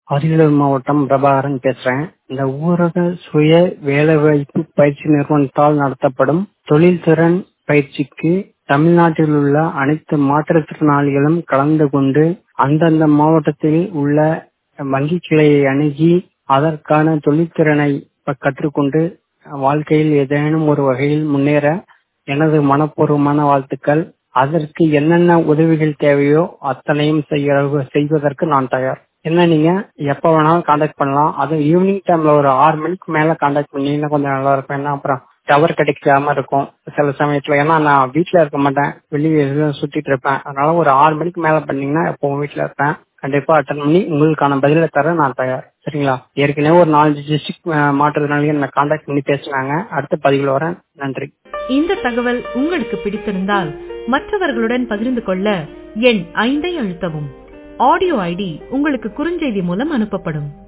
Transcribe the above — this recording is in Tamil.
அரியலூர் மாவட்டம் பிரபாகரன் பேசுறேன் இந்த ஊரக சுய வேலைவாய்ப்பு பயிற்சி நிறுவனத்தால் நடத்தப்படும் தொழில்திறன் பயிற்சிக்கு தமிழ்நாட்டில் உள்ள அனைத்து மாற்றுத்திறனாளிகளும் கலந்து கொண்டு அந்தந்த மாவட்டத்தில் உள்ள வங்கி கிளையை அணுகி அதற்கான தொழில்திறனை கற்றுக்கொண்டு வாழ்க்கையில் ஏதேனும் ஒரு வகையில் முன்னேற எனது மனப்பூர்வமான வாழ்த்துக்கள் அதற்கு என்னென்ன உதவிகள் தேவையோ அத்தனையும் செய்ய செய்வதற்கு நான் தயார் என்ன நீங்க எப்ப வேணாலும் காண்டாக்ட் பண்ணலாம் அதுவும் ஈவினிங் டைம்ல ஒரு ஆறு மணிக்கு மேல காண்டாக்ட் பண்ணீங்கன்னா கொஞ்சம் நல்லா இருக்கும் ஏன்னா அப்புறம் டவர் கிடைக்காம இருக்கும் சில சமயத்துல ஏன்னா நான் வீட்டுல இருக்க மாட்டேன் வெளியே எதுவும் சுத்திட்டு இருப்பேன் அதனால ஒரு ஆறு மணிக்கு மேல பண்ணீங்கன்னா எப்பவும் வீட்டுல இருப்பேன் கண்டிப்பா அட்டன் பண்ணி உங்களுக்கான பதில தர நான் தயார் சரிங்களா ஏற்கனவே ஒரு நாலஞ்சு டிஸ்ட்ரிக்ட் மாற்றுறதுனால என்ன காண்டாக்ட் பண்ணி பேசினாங்க அடுத்த பதிவில் வரேன் நன்றி இந்த தகவல் உங்களுக்கு பிடித்திருந்தால் மற்றவர்களுடன் பகிர்ந்து கொள்ள எண் ஐந்தை அழுத்தவும் ஆடியோ ஐடி உங்களுக்கு குறுஞ்செய்தி மூலம் அனுப்பப்படும்